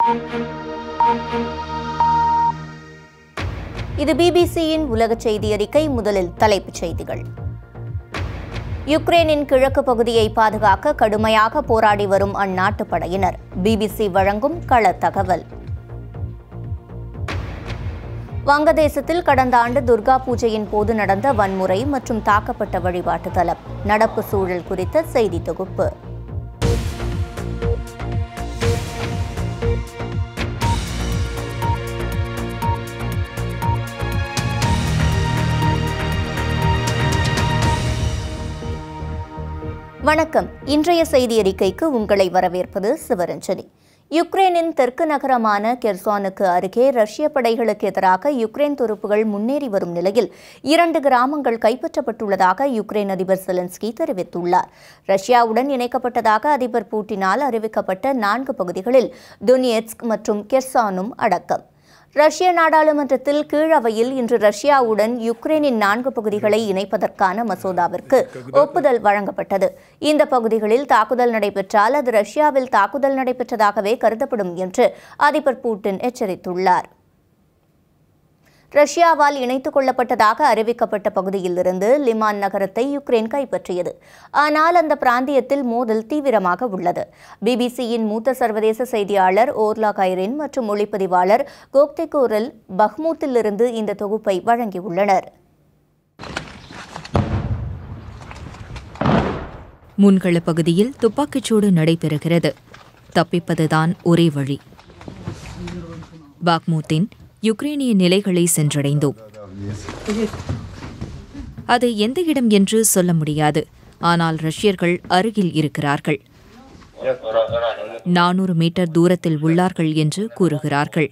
இது பிபிசியின் உலக செய்தி அறிக்கை முதலில் தலைப்புச் செய்திகள் யுக்ரைனின் கிழக்கு பகுதியை பாதுகாக்க கடுமையாக போராடி வரும் அந்நாட்டு படையினர் பிபிசி வழங்கும் கள தகவல் வங்கதேசத்தில் கடந்த ஆண்டு துர்கா பூஜையின் போது நடந்த வன்முறை மற்றும் தாக்கப்பட்ட வழிபாட்டு தலம் நடப்பு சூழல் குறித்த செய்தி தொகுப்பு வணக்கம் இன்றைய செய்தி அறிக்கைக்கு உங்களை வரவேற்பது சிவரஞ்சனி யுக்ரைனின் தெற்கு நகரமான கெர்சானுக்கு அருகே ரஷ்ய படைகளுக்கு எதிராக யுக்ரைன் துருப்புகள் முன்னேறி வரும் நிலையில் இரண்டு கிராமங்கள் கைப்பற்றப்பட்டுள்ளதாக யுக்ரைன் அதிபர் செலன்ஸ்கி தெரிவித்துள்ளார் ரஷ்யாவுடன் இணைக்கப்பட்டதாக அதிபர் பூட்டினால் அறிவிக்கப்பட்ட நான்கு பகுதிகளில் துனியட்ஸ்க் மற்றும் கெர்சானும் அடக்கம் ரஷ்ய நாடாளுமன்றத்தில் கீழவையில் இன்று ரஷ்யாவுடன் யுக்ரைனின் நான்கு பகுதிகளை இணைப்பதற்கான மசோதாவிற்கு ஒப்புதல் வழங்கப்பட்டது இந்த பகுதிகளில் தாக்குதல் நடைபெற்றால் அது ரஷ்யாவில் தாக்குதல் நடைபெற்றதாகவே கருதப்படும் என்று அதிபர் பூட்டின் எச்சரித்துள்ளார் ரஷ்யாவால் இணைத்துக் கொள்ளப்பட்டதாக அறிவிக்கப்பட்ட பகுதியிலிருந்து லிமான் நகரத்தை யுக்ரைன் கைப்பற்றியது ஆனால் அந்த பிராந்தியத்தில் மோதல் தீவிரமாக உள்ளது பிபிசியின் மூத்த சர்வதேச செய்தியாளர் ஓர்லா கைரின் மற்றும் ஒளிப்பதிவாளர் கோக்தெகோரில் பஹ்மூத்திலிருந்து இந்த தொகுப்பை வழங்கியுள்ளனர் முன்கள பகுதியில் துப்பாக்கிச்சூடு நடைபெறுகிறது தப்பிப்பதுதான் ஒரே வழி பாக்மூத்தின் யுக்ரேனிய நிலைகளை சென்றடைந்தோம் அது எந்த இடம் என்று சொல்ல முடியாது ஆனால் ரஷ்யர்கள் அருகில் இருக்கிறார்கள் நானூறு மீட்டர் தூரத்தில் உள்ளார்கள் என்று கூறுகிறார்கள்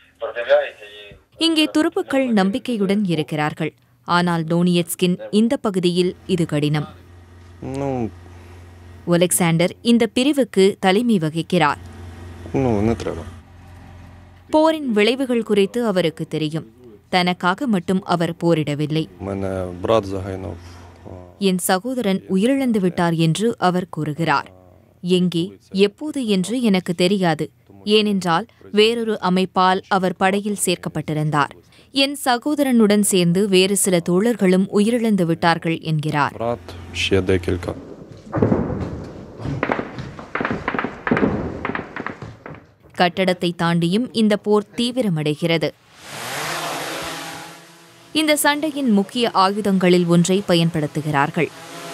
இங்கே துருப்புக்கள் நம்பிக்கையுடன் இருக்கிறார்கள் ஆனால் டோனியட்ஸ்கின் இந்த பகுதியில் இது கடினம் Ну, ஒலெக்சாண்டர் இந்த பிரிவுக்கு தலைமை வகிக்கிறார் ну, не треба. போரின் விளைவுகள் குறித்து அவருக்கு தெரியும் தனக்காக மட்டும் அவர் போரிடவில்லை У мене брат загинув. а, என் சகோதரன் உயிரிழந்து விட்டார் என்று அவர் கூறுகிறார் எங்கே எப்போது என்று எனக்கு தெரியாது ஏனென்றால் வேறொரு அமைப்பால் அவர் படையில் சேர்க்கப்பட்டிருந்தார் என் சகோதரனுடன் சேர்ந்து வேறு சில தோழர்களும் உயிரிழந்து விட்டார்கள் என்கிறார் Брат, ще декілька. கட்டடத்தை தாண்டியும் இந்த போர் தீவிரமடைகிறது இந்த சண்டையின் முக்கிய ஆயுதங்களில் ஒன்றை பயன்படுத்துகிறார்கள்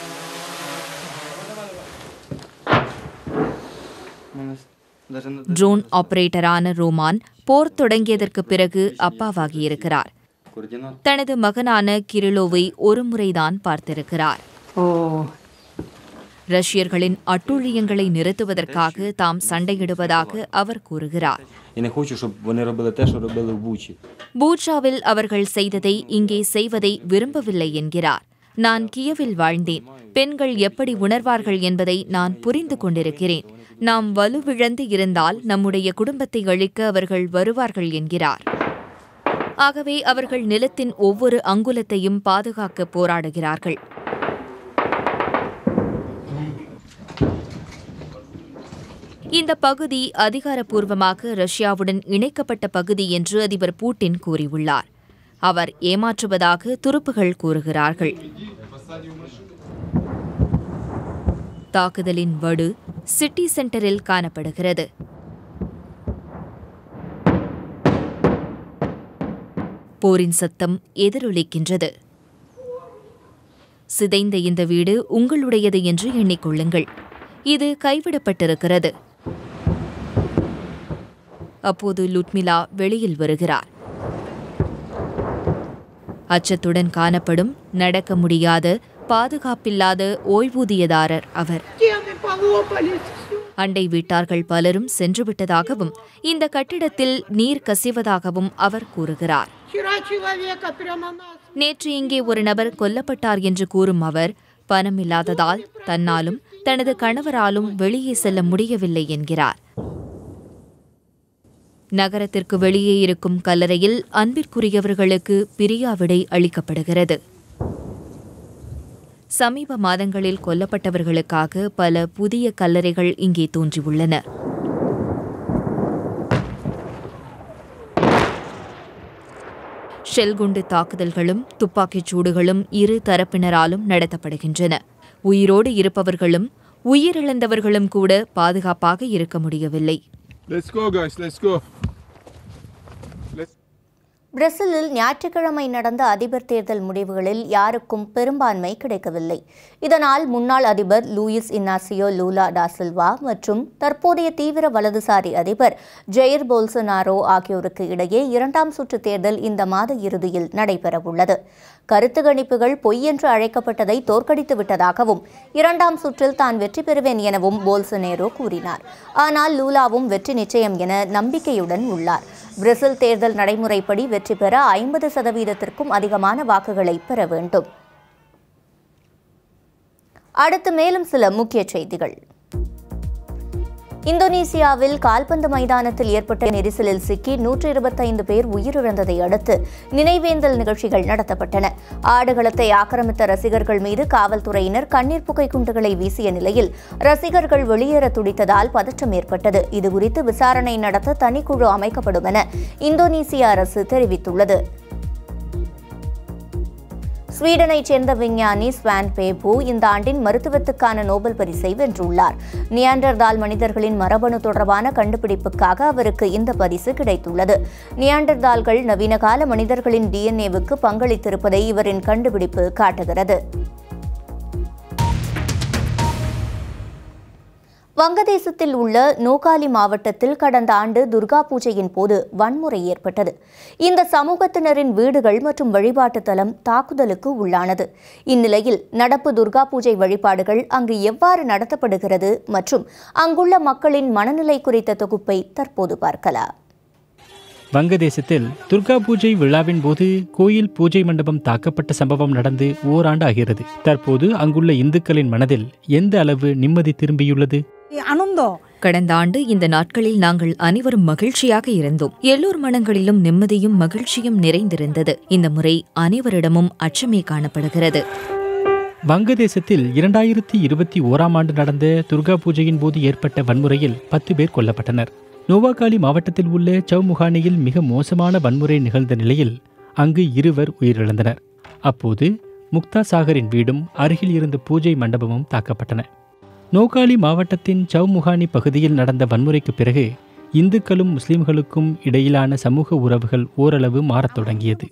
ட்ரோன் ஆபரேட்டரான ரோமான் போர் தொடங்கியதற்கு பிறகு அப்பாவாகியிருக்கிறார் தனது மகனான கிரிலோவை ஒருமுறைதான் பார்த்திருக்கிறார் ரஷ்யர்களின் அட்டூழியங்களை நிறுத்துவதற்காக தாம் சண்டையிடுவதாக அவர் கூறுகிறார் І не хочу, щоб вони робили те, що робили в Бучі. பூட்சாவில் அவர்கள் செய்ததை இங்கே செய்வதை விரும்பவில்லை என்கிறார் நான் கியவில் வாழ்ந்தேன் பெண்கள் எப்படி உணர்வார்கள் என்பதை நான் புரிந்து கொண்டிருக்கிறேன் நாம் வலுவிழந்து இருந்தால் நம்முடைய குடும்பத்தை அழிக்க அவர்கள் வருவார்கள் என்கிறார் ஆகவே அவர்கள் நிலத்தின் ஒவ்வொரு அங்குலத்தையும் பாதுகாக்க போராடுகிறார்கள் இந்த பகுதி அதிகாரப்பூர்வமாக ரஷ்யாவுடன் இணைக்கப்பட்ட பகுதி என்று அதிபர் பூட்டின் கூறியுள்ளார் அவர் ஏமாற்றுவதாக துருப்புகள் கூறுகிறார்கள் தாக்குதலின் வடு சிட்டி சென்டரில் காணப்படுகிறது போரின் சத்தம் எதிரொலிக்கின்றது சிதைந்த இந்த வீடு உங்களுடையது என்று எண்ணிக்கொள்ளுங்கள் இது கைவிடப்பட்டிருக்கிறது அப்போது லுட்மிலா வெளியில் வருகிறார் அச்சத்துடன் காணப்படும் நடக்க முடியாத பாதுகாப்பில்லாத ஓய்வூதியதாரர் அவர் அண்டை வீட்டார்கள் பலரும் சென்றுவிட்டதாகவும் இந்த கட்டிடத்தில் நீர் கசிவதாகவும் அவர் கூறுகிறார் Вчера человека прямо нас. நேற்று இங்கே ஒரு நபர் கொல்லப்பட்டார் என்று கூறும் அவர் பணம் இல்லாததால் தன்னாலும் தனது கணவராலும் வெளியே செல்ல முடியவில்லை என்கிறார் நகரத்திற்கு வெளியே இருக்கும் கல்லறையில் அன்பிற்குரியவர்களுக்கு பிரியாவிடை அளிக்கப்படுகிறது சமீப மாதங்களில் கொல்லப்பட்டவர்களுக்காக பல புதிய கல்லறைகள் இங்கே தோன்றியுள்ளன ஷெல் குண்டு தாக்குதல்களும் துப்பாக்கிச் சூடுகளும் இரு தரப்பினராலும் நடத்தப்படுகின்றன உயிரோடு இருப்பவர்களும் உயிரிழந்தவர்களும் கூட பாதுகாப்பாக இருக்க முடியவில்லை Let's go, guys. Let's go. Let's. பிரேசிலில் ஞாயிற்றுக்கிழமை நடந்த அதிபர் தேர்தல் முடிவுகளில் யாருக்கும் பெரும்பான்மை கிடைக்கவில்லை இதனால் முன்னாள் அதிபர் லூயிஸ் இன்னாசியோ லூலா டா சில்வா மற்றும் தற்போதைய தீவிர வலதுசாரி அதிபர் ஜெயர் போல்சனாரோ ஆகியோருக்கு இடையே இரண்டாம் சுற்று தேர்தல் இந்த மாத இறுதியில் நடைபெறவுள்ளது கருத்து கணிப்புகள் பொய் என்று அழைக்கப்பட்டதை தோற்கடித்து விட்டதாகவும் இரண்டாம் சுற்றில் தான் வெற்றி பெறுவேன் எனவும் போல்சனேரோ கூறினார் ஆனால் லூலாவும் வெற்றி நிச்சயம் என நம்பிக்கையுடன் உள்ளார் பிரேசில் தேர்தல் நடைமுறைப்படி வெற்றி பெற ஐம்பது சதவீதத்திற்கும் அதிகமான வாக்குகளை பெற வேண்டும் அடுத்து மேலும் சில முக்கிய செய்திகள் இந்தோனேசியாவில் கால்பந்து மைதானத்தில் ஏற்பட்ட நெரிசலில் சிக்கி நூற்று இருபத்தைந்து பேர் உயிரிழந்ததை அடுத்து நினைவேந்தல் நிகழ்ச்சிகள் நடத்தப்பட்டன ஆடுகளத்தை ஆக்கிரமித்த ரசிகர்கள் மீது காவல்துறையினர் கண்ணீர் புகை குண்டுகளை வீசிய நிலையில் ரசிகர்கள் வெளியேற துடித்ததால் பதற்றம் ஏற்பட்டது இதுகுறித்து விசாரணை நடத்த தனிக்குழு அமைக்கப்படும் என இந்தோனேசிய அரசு தெரிவித்துள்ளது ஸ்வீடனைச் சேர்ந்த விஞ்ஞானி ஸ்வான் பேபு இந்த ஆண்டின் மருத்துவத்துக்கான நோபல் பரிசை வென்றுள்ளார் நியாண்டர்தால் மனிதர்களின் மரபணு தொடர்பான கண்டுபிடிப்புக்காக அவருக்கு இந்த பரிசு கிடைத்துள்ளது நியாண்டர்தால்கள் நவீன கால மனிதர்களின் டிஎன்ஏவுக்கு பங்களித்திருப்பதை இவரின் கண்டுபிடிப்பு காட்டுகிறது வங்கதேசத்தில் உள்ள நோகாலி மாவட்டத்தில் கடந்த ஆண்டு துர்கா பூஜையின் போது வன்முறை ஏற்பட்டது இந்த சமூகத்தினரின் வீடுகள் மற்றும் வழிபாட்டு தலம் தாக்குதலுக்கு உள்ளானது இந்நிலையில் நடப்பு துர்கா பூஜை வழிபாடுகள் அங்கு எவ்வாறு நடத்தப்படுகிறது மற்றும் அங்குள்ள மக்களின் மனநிலை குறித்த தொகுப்பை தற்போது பார்க்கலாம் வங்கதேசத்தில் துர்கா பூஜை விழாவின் போது கோயில் பூஜை மண்டபம் தாக்கப்பட்ட சம்பவம் நடந்து ஓராண்டு ஆகிறது தற்போது அங்குள்ள இந்துக்களின் மனதில் எந்த அளவு நிம்மதி திரும்பியுள்ளது আনন্দ கடந்த ஆண்டு இந்த நாட்களில் நாங்கள் அனைவரும் மகிழ்ச்சியாக இருந்தோம் எல்லோர் மனங்களிலும் நிம்மதியும் மகிழ்ச்சியும் நிறைந்திருந்தது இந்த முறை அனைவரிடமும் அச்சமே காணப்படுகிறது வங்கதேசத்தில் இரண்டாயிரத்தி இருபத்தி ஓராம் ஆண்டு நடந்த துர்கா பூஜையின் போது ஏற்பட்ட வன்முறையில் பத்து பேர் கொல்லப்பட்டனர் நோவாகாலி மாவட்டத்தில் உள்ள சவுமுகானியில் மிக மோசமான வன்முறை நிகழ்ந்த நிலையில் அங்கு இருவர் உயிரிழந்தனர் அப்போது முக்தா சாகரின் வீடும் அருகில் இருந்த பூஜை மண்டபமும் தாக்கப்பட்டன நோகாலி மாவட்டத்தின் சவுமுகானி பகுதியில் நடந்த வன்முறைக்கு பிறகு இந்துக்களும் முஸ்லிம்களுக்கும் இடையிலான சமூக உறவுகள் ஓரளவு மாறத் தொடங்கியது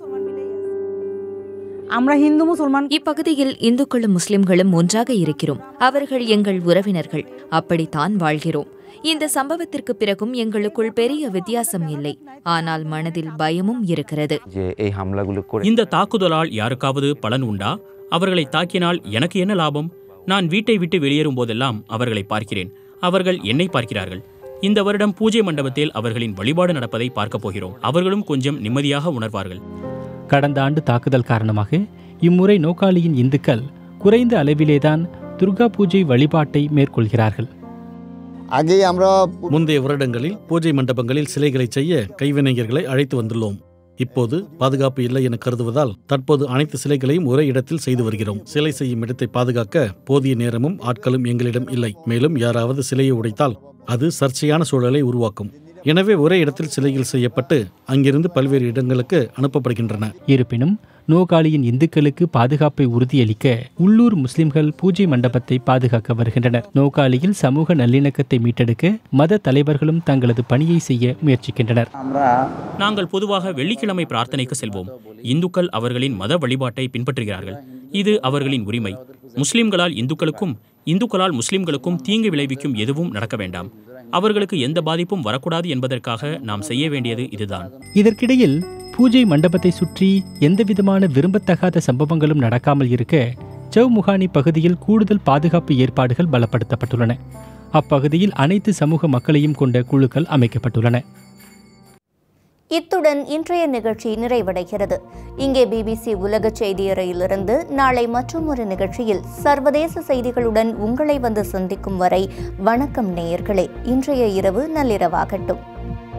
আমরা হিন্দু মুসলমান இப்பகுதியில் இந்துக்களும் முஸ்லிம்களும் ஒன்றாக இருக்கிறோம் அவர்கள் எங்கள் உறவினர்கள் அப்படித்தான் வாழ்கிறோம் இந்த சம்பவத்திற்கு பிறகும் எங்களுக்குள் பெரிய வித்தியாசம் இல்லை ஆனால் மனதில் பயமும் இருக்கிறது যে এই হামলাগুলো করে இந்த தாக்குதலால் யாருக்காவது பலன் உண்டா அவர்களை தாக்கினால் எனக்கு என்ன லாபம் நான் வீட்டை விட்டு வெளியேறும் போதெல்லாம் அவர்களை பார்க்கிறேன் அவர்கள் என்னை பார்க்கிறார்கள் இந்த வருடம் பூஜை மண்டபத்தில் அவர்களின் வழிபாடு நடப்பதை பார்க்கப் போகிறோம் அவர்களும் கொஞ்சம் நிம்மதியாக உணர்வார்கள் கடந்த ஆண்டு தாக்குதல் காரணமாக இம்முறை நோக்காலியின் இந்துக்கள் குறைந்த அளவிலேதான் துர்கா பூஜை வழிபாட்டை மேற்கொள்கிறார்கள் আগেই আমরা முந்தைய வருடங்களில் பூஜை மண்டபங்களில் சிலைகளை செய்ய கைவினைஞர்களை அழைத்து வந்துள்ளோம் இப்போது பாதுகாப்பு இல்லை என கருதுவதால் தற்போது அனைத்து சிலைகளையும் ஒரே இடத்தில் செய்து வருகிறோம் சிலை செய்யும் இடத்தை பாதுகாக்க போதிய நேரமும் ஆட்களும் எங்களிடம் இல்லை மேலும் யாராவது சிலையை உடைத்தால் அது சர்ச்சையான சூழலை உருவாக்கும் எனவே ஒரே இடத்தில் சிலைகள் செய்யப்பட்டு அங்கிருந்து பல்வேறு இடங்களுக்கு அனுப்பப்படுகின்றன இருப்பினும் நோகாலியின் இந்துக்களுக்கு பாதுகாப்பை உறுதியளிக்க உள்ளூர் முஸ்லிம்கள் பூஜை மண்டபத்தை பாதுகாக்க வருகின்றனர் நோகாலியில் சமூக நல்லிணக்கத்தை மீட்டெடுக்க மத தலைவர்களும் தங்களது பணியை செய்ய முயற்சிக்கின்றனர் நாங்கள் பொதுவாக வெள்ளிக்கிழமை பிரார்த்தனைக்கு செல்வோம் இந்துக்கள் அவர்களின் மத வழிபாட்டை பின்பற்றுகிறார்கள் இது அவர்களின் உரிமை முஸ்லிம்களால் இந்துக்களுக்கும் இந்துக்களால் முஸ்லிம்களுக்கும் தீங்கு விளைவிக்கும் எதுவும் நடக்க வேண்டாம் அவர்களுக்கு எந்த பாதிப்பும் வரக்கூடாது என்பதற்காக நாம் செய்ய வேண்டியது இதுதான் இதற்கிடையில் பூஜை மண்டபத்தை சுற்றி எந்தவிதமான விரும்பத்தகாத சம்பவங்களும் நடக்காமல் இருக்க சவுமுகானி பகுதியில் கூடுதல் பாதுகாப்பு ஏற்பாடுகள் பலப்படுத்தப்பட்டுள்ளன அப்பகுதியில் அனைத்து சமூக மக்களையும் கொண்ட குழுக்கள் அமைக்கப்பட்டுள்ளன இத்துடன் இன்றைய நிகழ்ச்சி நிறைவடைகிறது இங்கே பிபிசி உலக செய்தியறையிலிருந்து நாளை மற்றும் ஒரு நிகழ்ச்சியில் சர்வதேச செய்திகளுடன் உங்களை வந்து சந்திக்கும் வரை வணக்கம் நேயர்களே இன்றைய இரவு நள்ளிரவாகட்டும்